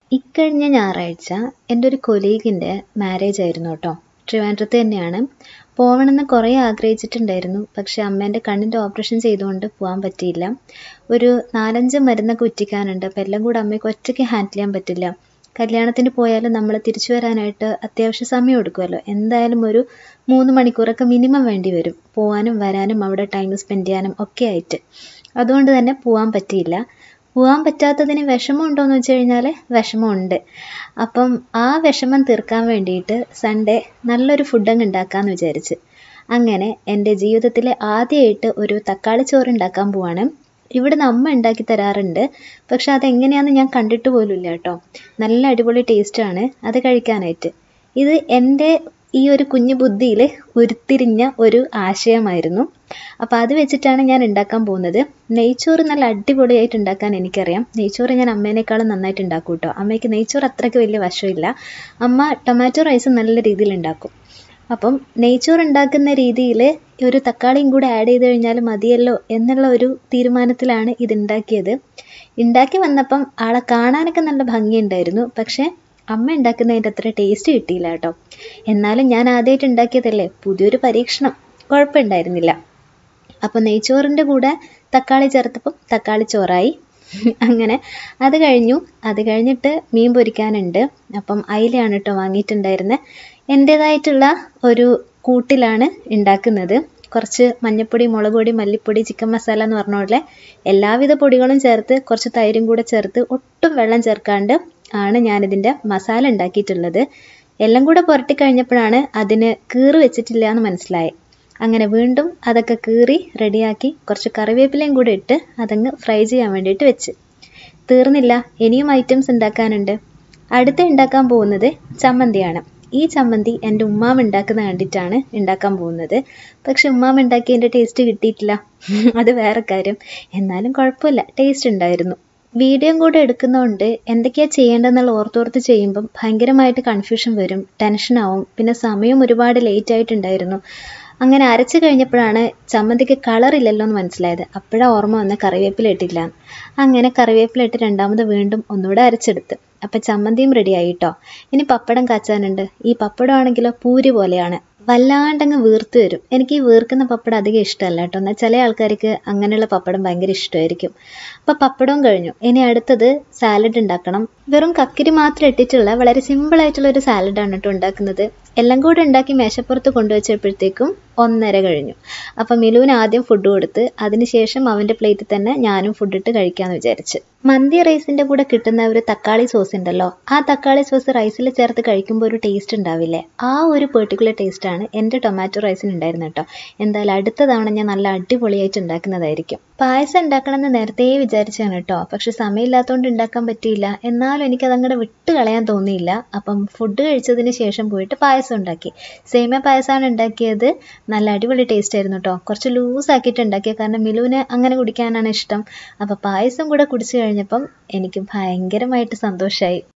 ഇക്കഴിഞ്ഞ ഞായറാഴ്ച എൻ്റെ ഒരു കൊലീഗിൻ്റെ മാരേജ് ആയിരുന്നു കേട്ടോ ട്രിവാൻഡ്രത്ത് തന്നെയാണ് പോകണമെന്ന് കുറേ ആഗ്രഹിച്ചിട്ടുണ്ടായിരുന്നു പക്ഷെ അമ്മേൻ്റെ കണ്ണിൻ്റെ ഓപ്പറേഷൻ ചെയ്തുകൊണ്ട് പോകാൻ പറ്റിയില്ല ഒരു നാലഞ്ച് മരുന്നൊക്കെ ഉറ്റിക്കാനുണ്ട് അപ്പോൾ എല്ലാം കൂടെ അമ്മയ്ക്ക് ഒറ്റയ്ക്ക് ഹാൻഡിൽ ചെയ്യാൻ പറ്റില്ല കല്യാണത്തിന് പോയാലും നമ്മൾ തിരിച്ചു വരാനായിട്ട് അത്യാവശ്യം സമയം എടുക്കുമല്ലോ എന്തായാലും ഒരു മൂന്ന് മണിക്കൂറൊക്കെ മിനിമം വേണ്ടി വരും പോകാനും വരാനും അവിടെ ടൈം സ്പെൻഡ് ചെയ്യാനും ഒക്കെ ആയിട്ട് അതുകൊണ്ട് തന്നെ പോകാൻ പറ്റിയില്ല പോകാൻ പറ്റാത്തതിന് വിഷമമുണ്ടോ എന്ന് വെച്ച് കഴിഞ്ഞാൽ വിഷമമുണ്ട് അപ്പം ആ വിഷമം തീർക്കാൻ വേണ്ടിയിട്ട് സൺഡേ നല്ലൊരു ഫുഡ് അങ്ങ് ഉണ്ടാക്കാമെന്ന് വിചാരിച്ച് അങ്ങനെ എൻ്റെ ജീവിതത്തിൽ ആദ്യമായിട്ട് ഒരു തക്കാളി ചോറ് ഉണ്ടാക്കാൻ പോവാണ് ഇവിടുന്ന് അമ്മ ഉണ്ടാക്കി തരാറുണ്ട് പക്ഷെ അതെങ്ങനെയാണെന്ന് ഞാൻ കണ്ടിട്ട് പോലുമില്ല കേട്ടോ നല്ല അടിപൊളി ടേസ്റ്റാണ് അത് കഴിക്കാനായിട്ട് ഇത് എൻ്റെ ഈ ഒരു കുഞ്ഞു ബുദ്ധിയിൽ ഉരുത്തിരിഞ്ഞ ഒരു ആശയമായിരുന്നു അപ്പോൾ അത് വെച്ചിട്ടാണ് ഞാൻ ഉണ്ടാക്കാൻ പോകുന്നത് നെയ്ച്ചോറ് നല്ല അടിപൊളിയായിട്ട് ഉണ്ടാക്കാൻ എനിക്കറിയാം നെയ്ച്ചോറ് ഞാൻ അമ്മേനേക്കാളും നന്നായിട്ട് ഉണ്ടാക്കും കേട്ടോ അമ്മയ്ക്ക് നെയ്ച്ചോറ് അത്രയ്ക്ക് വലിയ വശമില്ല അമ്മ ടൊമാറ്റോ റൈസ് നല്ല രീതിയിൽ ഉണ്ടാക്കും അപ്പം നെയ്ച്ചോറ് ഉണ്ടാക്കുന്ന രീതിയിൽ ഒരു തക്കാളിയും കൂടെ ആഡ് ചെയ്ത് കഴിഞ്ഞാൽ മതിയല്ലോ എന്നുള്ള ഒരു തീരുമാനത്തിലാണ് ഇത് ഉണ്ടാക്കിയത് ഉണ്ടാക്കി വന്നപ്പം ആളെ കാണാനൊക്കെ നല്ല ഭംഗിയുണ്ടായിരുന്നു പക്ഷേ അമ്മ ഉണ്ടാക്കുന്നതിൻ്റെ അത്ര ടേസ്റ്റ് കിട്ടിയില്ല കേട്ടോ എന്നാലും ഞാൻ ആദ്യമായിട്ട് ഉണ്ടാക്കിയതല്ലേ പുതിയൊരു പരീക്ഷണം കുഴപ്പമുണ്ടായിരുന്നില്ല അപ്പോൾ നെയ്ച്ചോറിൻ്റെ കൂടെ തക്കാളി ചേർത്തപ്പം തക്കാളി ചോറായി അങ്ങനെ അത് കഴിഞ്ഞു അത് കഴിഞ്ഞിട്ട് മീൻ പൊരിക്കാനുണ്ട് അപ്പം അയിലയാണ് കേട്ടോ വാങ്ങിയിട്ടുണ്ടായിരുന്നത് എൻ്റേതായിട്ടുള്ള ഒരു കൂട്ടിലാണ് ഉണ്ടാക്കുന്നത് കുറച്ച് മഞ്ഞൾപ്പൊടി മുളക് പൊടി മല്ലിപ്പൊടി ചിക്കൻ മസാല എന്ന് പറഞ്ഞ പോലെ എല്ലാവിധ പൊടികളും ചേർത്ത് കുറച്ച് തൈരും കൂടെ ചേർത്ത് ഒട്ടും വെള്ളം ചേർക്കാണ്ട് ആണ് ഞാനിതിൻ്റെ മസാല ഉണ്ടാക്കിയിട്ടുള്ളത് എല്ലാം കൂടെ പുരട്ടി കഴിഞ്ഞപ്പോഴാണ് അതിന് കീറ് വെച്ചിട്ടില്ല എന്ന് മനസ്സിലായത് അങ്ങനെ വീണ്ടും അതൊക്കെ കീറി റെഡിയാക്കി കുറച്ച് കറിവേപ്പിലയും കൂടെ ഇട്ട് അതങ്ങ് ഫ്രൈ ചെയ്യാൻ വേണ്ടിയിട്ട് വെച്ച് തീർന്നില്ല ഇനിയും ഐറ്റംസ് ഉണ്ടാക്കാനുണ്ട് അടുത്ത ഉണ്ടാക്കാൻ പോകുന്നത് ചമ്മന്തിയാണ് ഈ ചമ്മന്തി എൻ്റെ ഉമ്മാമ ഉണ്ടാക്കുന്ന കണ്ടിട്ടാണ് ഉണ്ടാക്കാൻ പോകുന്നത് പക്ഷെ ഉമ്മാമ ഉണ്ടാക്കിയതിൻ്റെ ടേസ്റ്റ് കിട്ടിയിട്ടില്ല അത് വേറെ കാര്യം എന്നാലും കുഴപ്പമില്ല ടേസ്റ്റ് ഉണ്ടായിരുന്നു വീഡിയോയും കൂടെ എടുക്കുന്നതുകൊണ്ട് എന്തൊക്കെയാണ് ചെയ്യേണ്ടതെന്നുള്ള ഓർത്തോർത്ത് ചെയ്യുമ്പം ഭയങ്കരമായിട്ട് കൺഫ്യൂഷൻ വരും ടെൻഷനാവും പിന്നെ സമയം ഒരുപാട് ലേറ്റ് ആയിട്ടുണ്ടായിരുന്നു അങ്ങനെ അരച്ച് കഴിഞ്ഞപ്പോഴാണ് ചമ്മന്തിക്ക് കളറില്ലല്ലോ എന്ന് മനസ്സിലായത് അപ്പോഴാണ് ഓർമ്മ വന്ന് കറിവേപ്പില ഇട്ടില്ല അങ്ങനെ കറിവേപ്പില ഇട്ട് രണ്ടാമത് വീണ്ടും ഒന്നുകൂടെ അരച്ചെടുത്ത് അപ്പം ചമ്മന്തിയും റെഡിയായി കേട്ടോ ഇനി പപ്പടം കാച്ചാനുണ്ട് ഈ പപ്പടം ആണെങ്കിലോ പൂരി പോലെയാണ് വല്ലാണ്ടങ്ങ് വീർത്ത് വരും എനിക്ക് ഈ വീർക്കുന്ന പപ്പടം അധികം ഇഷ്ടമല്ല കേട്ടോ എന്നാൽ ചില ആൾക്കാർക്ക് അങ്ങനെയുള്ള പപ്പടം ഭയങ്കര ഇഷ്ടമായിരിക്കും അപ്പോൾ പപ്പടവും കഴിഞ്ഞു ഇനി അടുത്തത് സാലഡ് ഉണ്ടാക്കണം വെറും കക്കിരി മാത്രം ഇട്ടിട്ടുള്ള വളരെ സിമ്പിൾ ആയിട്ടുള്ള ഒരു സാലഡാണ് കേട്ടോ ഉണ്ടാക്കുന്നത് എല്ലാം കൂടെ ഉണ്ടാക്കി മേശപ്പുറത്ത് കൊണ്ടുവച്ചപ്പോഴത്തേക്കും ഒന്നര കഴിഞ്ഞു അപ്പം മിലുവിന് ആദ്യം ഫുഡ് കൊടുത്ത് അതിനുശേഷം അവൻ്റെ പ്ലേറ്റിൽ തന്നെ ഞാനും ഫുഡ് ഇട്ട് കഴിക്കാമെന്ന് വിചാരിച്ച് മന്തി റൈസിൻ്റെ കൂടെ കിട്ടുന്ന ഒരു തക്കാളി സോസ് ഉണ്ടല്ലോ ആ തക്കാളി സോസ് റൈസിൽ ചേർത്ത് കഴിക്കുമ്പോൾ ഒരു ടേസ്റ്റ് ഉണ്ടാവില്ലേ ആ ഒരു പെർട്ടിക്കുലർ ടേസ്റ്റാണ് എൻ്റെ ടൊമാറ്റോ റൈസിന് ഉണ്ടായിരുന്നത് കേട്ടോ എന്തായാലും അടുത്ത തവണ ഞാൻ നല്ല അടിപൊളിയായിട്ട് ഉണ്ടാക്കുന്നതായിരിക്കും പായസം ഉണ്ടാക്കണമെന്ന് നേരത്തെ വിചാരിച്ചാണ് കേട്ടോ പക്ഷെ സമയമില്ലാത്തതുകൊണ്ട് ഉണ്ടാക്കാൻ പറ്റിയില്ല എന്നാലും എനിക്കത് അങ്ങോട്ട് വിട്ട് കളയാൻ തോന്നിയില്ല അപ്പം ഫുഡ് കഴിച്ചതിന് ശേഷം പോയിട്ട് പായസം ഉണ്ടാക്കി സേമിയ പായസമാണ് ഉണ്ടാക്കിയത് നല്ല അടിപൊളി ടേസ്റ്റ് ആയിരുന്നു കേട്ടോ കുറച്ച് ലൂസ് ആക്കിയിട്ട് ഉണ്ടാക്കിയത് കാരണം മിലുവിന് അങ്ങനെ കുടിക്കാനാണ് ഇഷ്ടം അപ്പോൾ പായസം കൂടെ കുടിച്ചു കഴിഞ്ഞപ്പം എനിക്ക് ഭയങ്കരമായിട്ട് സന്തോഷമായി